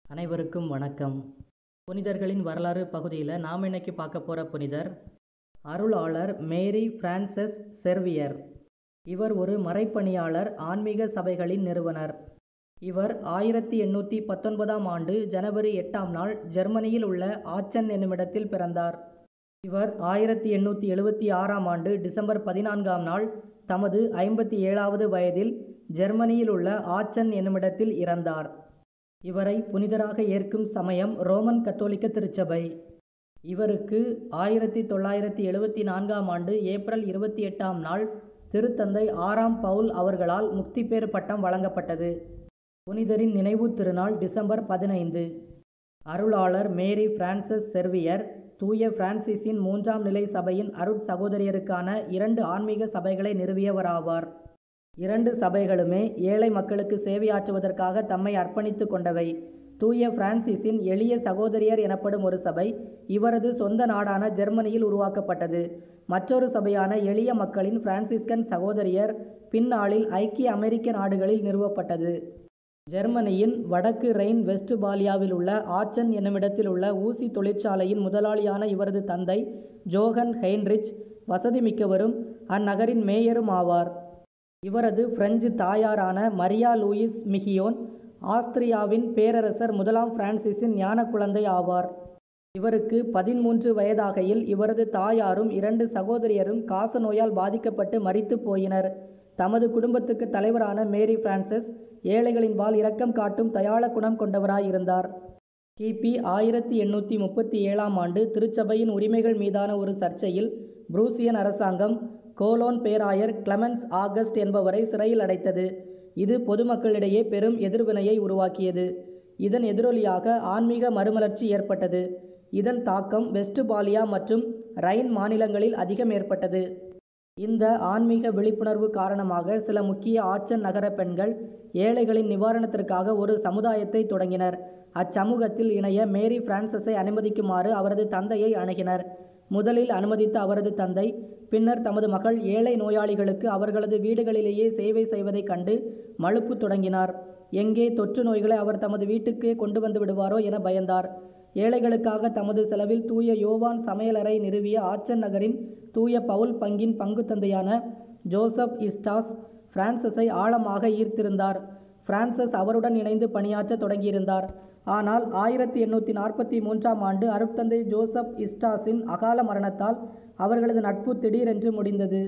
அனைவருக்கும் வணக்கம் புனிதர்களின் வரலாறு பகுதியில் நாம் இன்னைக்கு பார்க்க போகிற புனிதர் அருளாளர் மேரி பிரான்சஸ் செர்வியர் இவர் ஒரு மறைப்பணியாளர் ஆன்மீக சபைகளின் நிறுவனர் இவர் ஆயிரத்தி எண்ணூற்றி பத்தொன்பதாம் ஆண்டு ஜனவரி எட்டாம் நாள் ஜெர்மனியில் உள்ள ஆச்சன் என்னுமிடத்தில் பிறந்தார் இவர் ஆயிரத்தி எண்ணூற்றி எழுபத்தி ஆறாம் ஆண்டு டிசம்பர் பதினான்காம் நாள் தமது ஐம்பத்தி ஏழாவது வயதில் ஜெர்மனியில் உள்ள ஆச்சன் என்னுமிடத்தில் இறந்தார் இவரை புனிதராக ஏற்கும் சமயம் ரோமன் கத்தோலிக்க திருச்சபை இவருக்கு ஆயிரத்தி தொள்ளாயிரத்தி எழுபத்தி நான்காம் ஆண்டு ஏப்ரல் இருபத்தி எட்டாம் நாள் திருத்தந்தை ஆறாம் பவுல் அவர்களால் முக்திப்பேறு பட்டம் வழங்கப்பட்டது புனிதரின் நினைவு திருநாள் டிசம்பர் பதினைந்து அருளாளர் மேரி பிரான்சஸ் செர்வியர் தூய பிரான்சிஸின் மூன்றாம் நிலை சபையின் அருட் சகோதரியருக்கான இரண்டு ஆன்மீக சபைகளை நிறுவியவராவார் இரண்டு சபைகளுமே ஏழை மக்களுக்கு சேவையாற்றுவதற்காக தம்மை அர்ப்பணித்து கொண்டவை தூய பிரான்சிஸின் எளிய சகோதரியர் எனப்படும் ஒரு சபை இவரது சொந்த நாடான ஜெர்மனியில் உருவாக்கப்பட்டது மற்றொரு சபையான எளிய மக்களின் பிரான்சிஸ்கன் சகோதரியர் பின்னாளில் ஐக்கிய அமெரிக்க நாடுகளில் நிறுவப்பட்டது ஜெர்மனியின் வடக்கு ரெயின் வெஸ்ட்பாலியாவில் உள்ள ஆச்சன் என்னுமிடத்தில் உள்ள ஊசி தொழிற்சாலையின் முதலாளியான இவரது தந்தை ஜோகன் ஹெயின்ரிச் வசதி மிக்கவரும் அந்நகரின் மேயரும் ஆவார் இவரது பிரெஞ்சு தாயாரான மரியா லூயிஸ் மிகியோன் ஆஸ்திரியாவின் பேரரசர் முதலாம் பிரான்சிஸின் ஞான குழந்தை ஆவார் இவருக்கு பதிமூன்று வயதாகையில் இவரது தாயாரும் இரண்டு சகோதரியரும் காச நோயால் பாதிக்கப்பட்டு மரித்து போயினர் தமது குடும்பத்துக்கு தலைவரான மேரி பிரான்சிஸ் ஏழைகளின்பால் இரக்கம் காட்டும் தயாள குணம் கொண்டவராயிருந்தார் கிபி ஆயிரத்தி எண்ணூற்றி முப்பத்தி ஏழாம் ஆண்டு திருச்சபையின் உரிமைகள் மீதான ஒரு சர்ச்சையில் புரூசியன் அரசாங்கம் கோலோன் பேராயர் கிளமென்ஸ் ஆகஸ்ட் என்பவரை சிறையில் அடைத்தது இது பொதுமக்களிடையே பெரும் எதிர்வினையை உருவாக்கியது இதன் எதிரொலியாக ஆன்மீக மறுமலர்ச்சி ஏற்பட்டது இதன் தாக்கம் வெஸ்ட்பாலியா மற்றும் ரைன் மாநிலங்களில் அதிகம் ஏற்பட்டது இந்த ஆன்மீக விழிப்புணர்வு காரணமாக சில முக்கிய ஆச்சன் நகர பெண்கள் ஏழைகளின் நிவாரணத்திற்காக ஒரு சமுதாயத்தை தொடங்கினர் அச்சமூகத்தில் இணைய மேரி பிரான்சஸை அனுமதிக்குமாறு அவரது தந்தையை அணுகினர் முதலில் அனுமதித்த அவரது தந்தை பின்னர் தமது மகள் ஏழை நோயாளிகளுக்கு அவர்களது வீடுகளிலேயே சேவை செய்வதைக் கண்டு மழுப்பு தொடங்கினார் எங்கே தொற்று நோய்களை அவர் தமது வீட்டுக்கே கொண்டு வந்து விடுவாரோ என பயந்தார் ஏழைகளுக்காக தமது செலவில் தூய யோவான் சமையலறை நிறுவிய ஆச்சன் நகரின் தூய பவுல் பங்கின் பங்கு தந்தையான ஜோசப் இஸ்டாஸ் பிரான்சஸை ஆழமாக ஈர்த்திருந்தார் பிரான்சஸ் அவருடன் இணைந்து பணியாற்ற தொடங்கியிருந்தார் ஆனால் ஆயிரத்தி எண்ணூற்றி நாற்பத்தி மூன்றாம் ஆண்டு அருட்தந்தை ஜோசப் இஸ்டாஸின் அகால மரணத்தால் அவர்களது நட்பு திடீரென்று முடிந்தது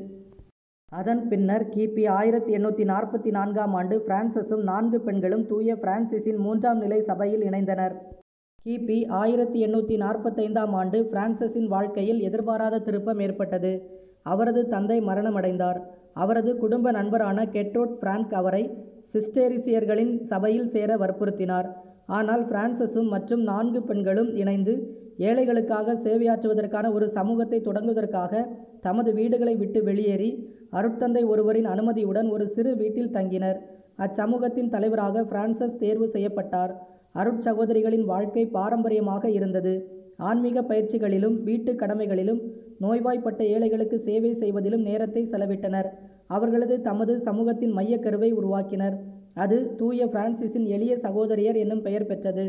அதன் பின்னர் கிபி ஆயிரத்தி எண்ணூற்றி நாற்பத்தி நான்காம் ஆண்டு பிரான்சஸும் நான்கு பெண்களும் தூய பிரான்சிஸின் மூன்றாம் நிலை சபையில் இணைந்தனர் கிபி ஆயிரத்தி எண்ணூற்றி நாற்பத்தைந்தாம் ஆண்டு பிரான்சஸின் வாழ்க்கையில் எதிர்பாராத திருப்பம் ஏற்பட்டது அவரது தந்தை மரணமடைந்தார் அவரது குடும்ப நண்பரான கெட்ரோட் பிராங்க் அவரை சிஸ்டேரிசியர்களின் சபையில் சேர வற்புறுத்தினார் ஆனால் பிரான்சஸும் மற்றும் நான்கு பெண்களும் இணைந்து ஏழைகளுக்காக சேவையாற்றுவதற்கான ஒரு சமூகத்தை தொடங்குவதற்காக தமது வீடுகளை விட்டு வெளியேறி அருட்தந்தை ஒருவரின் அனுமதியுடன் ஒரு சிறு வீட்டில் தங்கினர் அச்சமூகத்தின் தலைவராக பிரான்சஸ் தேர்வு செய்யப்பட்டார் அருட்சகோதரிகளின் வாழ்க்கை பாரம்பரியமாக இருந்தது ஆன்மீக பயிற்சிகளிலும் வீட்டு கடமைகளிலும் நோய்வாய்ப்பட்ட ஏழைகளுக்கு சேவை செய்வதிலும் நேரத்தை செலவிட்டனர் அவர்களது தமது சமூகத்தின் மையக்கருவை உருவாக்கினர் அது தூய பிரான்சிஸின் எளிய சகோதரியர் என்னும் பெயர் பெற்றது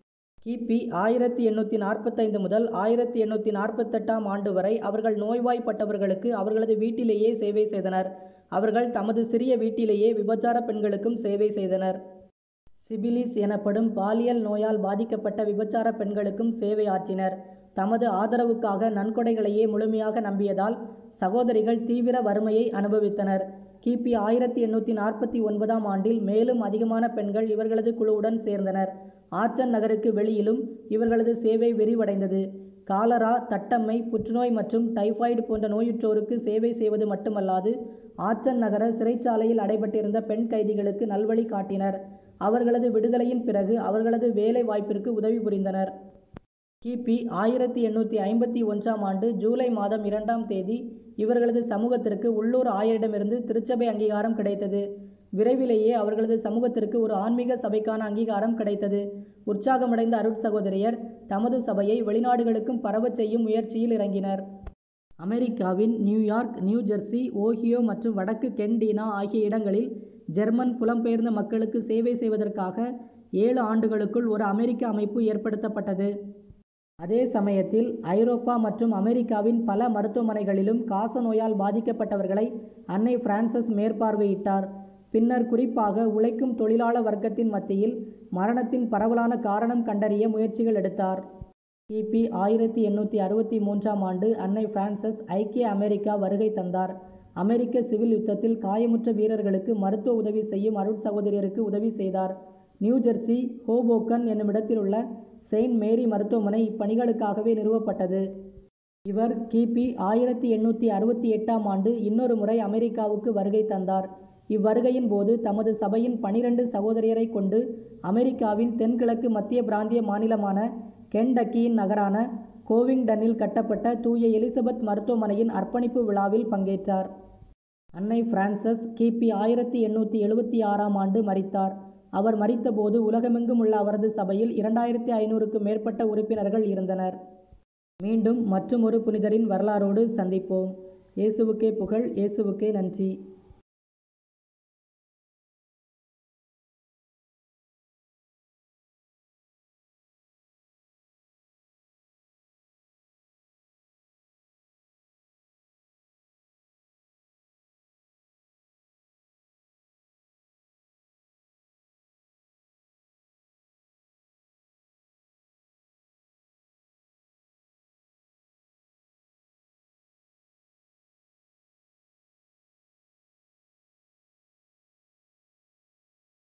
கிபி ஆயிரத்தி எண்ணூற்றி நாற்பத்தைந்து முதல் ஆயிரத்தி எண்ணூற்றி நாற்பத்தெட்டாம் ஆண்டு வரை அவர்கள் நோய்வாய்ப்பட்டவர்களுக்கு அவர்களது வீட்டிலேயே சேவை செய்தனர் அவர்கள் தமது சிறிய வீட்டிலேயே விபச்சார பெண்களுக்கும் சேவை செய்தனர் சிபிலிஸ் எனப்படும் பாலியல் நோயால் பாதிக்கப்பட்ட விபச்சார பெண்களுக்கும் சேவை ஆற்றினர் தமது ஆதரவுக்காக நன்கொடைகளையே முழுமையாக நம்பியதால் சகோதரிகள் தீவிர வறுமையை அனுபவித்தனர் கிபி ஆயிரத்தி எண்ணூற்றி நாற்பத்தி ஒன்பதாம் ஆண்டில் மேலும் அதிகமான பெண்கள் இவர்களது குழுவுடன் சேர்ந்தனர் ஆச்சன் நகருக்கு வெளியிலும் இவர்களது சேவை விரிவடைந்தது காலரா தட்டம்மை புற்றுநோய் மற்றும் டைபாய்டு போன்ற நோயுற்றோருக்கு சேவை செய்வது மட்டுமல்லாது ஆச்சன் நகர சிறைச்சாலையில் அடைபட்டிருந்த பெண் கைதிகளுக்கு நல்வழி காட்டினர் அவர்களது விடுதலையின் பிறகு அவர்களது வேலை வாய்ப்பிற்கு உதவி புரிந்தனர் கிபி ஆயிரத்தி எண்ணூற்றி ஐம்பத்தி ஒன்றாம் ஆண்டு ஜூலை மாதம் இரண்டாம் தேதி இவர்களது சமூகத்திற்கு உள்ளூர் ஆயரிடமிருந்து திருச்சபை அங்கீகாரம் கிடைத்தது விரைவிலேயே அவர்களது சமூகத்திற்கு ஒரு ஆன்மீக சபைக்கான அங்கீகாரம் கிடைத்தது உற்சாகமடைந்த அருட் சகோதரியர் தமது சபையை வெளிநாடுகளுக்கும் பரவச் செய்யும் முயற்சியில் இறங்கினர் அமெரிக்காவின் நியூயார்க் நியூ ஜெர்சி ஓஹியோ மற்றும் வடக்கு கென்டீனா ஆகிய இடங்களில் ஜெர்மன் புலம்பெயர்ந்த மக்களுக்கு சேவை செய்வதற்காக ஏழு ஆண்டுகளுக்குள் ஒரு அமெரிக்க அமைப்பு ஏற்படுத்தப்பட்டது அதே சமயத்தில் ஐரோப்பா மற்றும் அமெரிக்காவின் பல மருத்துவமனைகளிலும் காச நோயால் பாதிக்கப்பட்டவர்களை அன்னை பிரான்சஸ் மேற்பார்வையிட்டார் பின்னர் குறிப்பாக உழைக்கும் தொழிலாள வர்க்கத்தின் மத்தியில் மரணத்தின் பரவலான காரணம் கண்டறிய முயற்சிகள் எடுத்தார் கிபி ஆயிரத்தி எண்ணூற்றி அறுபத்தி மூன்றாம் ஆண்டு அன்னை பிரான்சஸ் ஐக்கிய அமெரிக்கா வருகை தந்தார் அமெரிக்க சிவில் யுத்தத்தில் காயமுற்ற வீரர்களுக்கு மருத்துவ உதவி செய்யும் அருட்சகோதரியருக்கு உதவி செய்தார் நியூ ஜெர்சி ஹோபோக்கன் என்னுமிடத்தில் உள்ள செயின்ட் மேரி மருத்துவமனை இப்பணிகளுக்காகவே நிறுவப்பட்டது இவர் கிபி ஆயிரத்தி எண்ணூற்றி அறுபத்தி எட்டாம் ஆண்டு இன்னொரு முறை அமெரிக்காவுக்கு வருகை தந்தார் இவ்வருகையின் போது தமது சபையின் பனிரெண்டு சகோதரியரை கொண்டு அமெரிக்காவின் தென்கிழக்கு மத்திய பிராந்திய மாநிலமான கென்டக்கியின் நகரான கோவிங்டனில் கட்டப்பட்ட தூய எலிசபெத் மருத்துவமனையின் அர்ப்பணிப்பு விழாவில் பங்கேற்றார் அன்னை பிரான்சஸ் கிபி ஆயிரத்தி எண்ணூற்றி எழுபத்தி ஆறாம் ஆண்டு மரித்தார் அவர் மரித்தபோது உலகமெங்கும் உள்ள அவரது சபையில் இரண்டாயிரத்தி ஐநூறுக்கும் மேற்பட்ட உறுப்பினர்கள் இருந்தனர் மீண்டும் மற்றும் ஒரு புனிதரின் வரலாறோடு சந்திப்போம் இயேசுவுக்கே புகழ் இயேசுவுக்கே நன்றி